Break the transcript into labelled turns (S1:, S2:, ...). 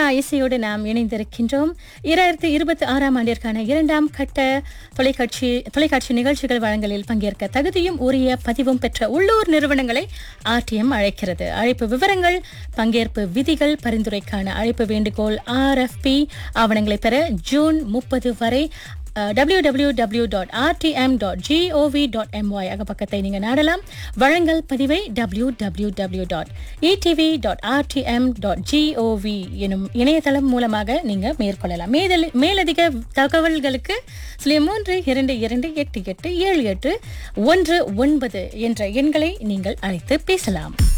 S1: இசையோடு நாம் இணைந்திருக்கின்றோம் இரண்டாயிரத்தி இருபத்தி ஆறாம் ஆண்டிற்கான இரண்டாம் கட்ட தொலைக்காட்சி தொலைக்காட்சி நிகழ்ச்சிகள் வழங்கலில் பங்கேற்க தகுதியும் உரிய பதிவும் பெற்ற உள்ளூர் நிறுவனங்களை ஆர்டிஎம் அழைக்கிறது அழைப்பு விவரங்கள் பங்கேற்பு விதிகள் பரிந்துரைக்கான அழைப்பு வேண்டுகோள் ஆர்எஃப்பி ஆவணங்களை பெற ஜூன் முப்பது வரை W W W dot RTM dot GOV dot MY அக பக்கத்தை நீங்கள் நாடலாம் வழங்கல் பதிவை W W W dot ETV dot RTM dot GOV எனும் இணையதளம் மூலமாக நீங்கள் மேற்கொள்ளலாம் மேதல் மேலதிக தகவல்களுக்கு சில மூன்று இரண்டு இரண்டு எட்டு எட்டு ஏழு எட்டு ஒன்று ஒன்பது என்ற எண்களை நீங்கள் அழைத்து பேசலாம்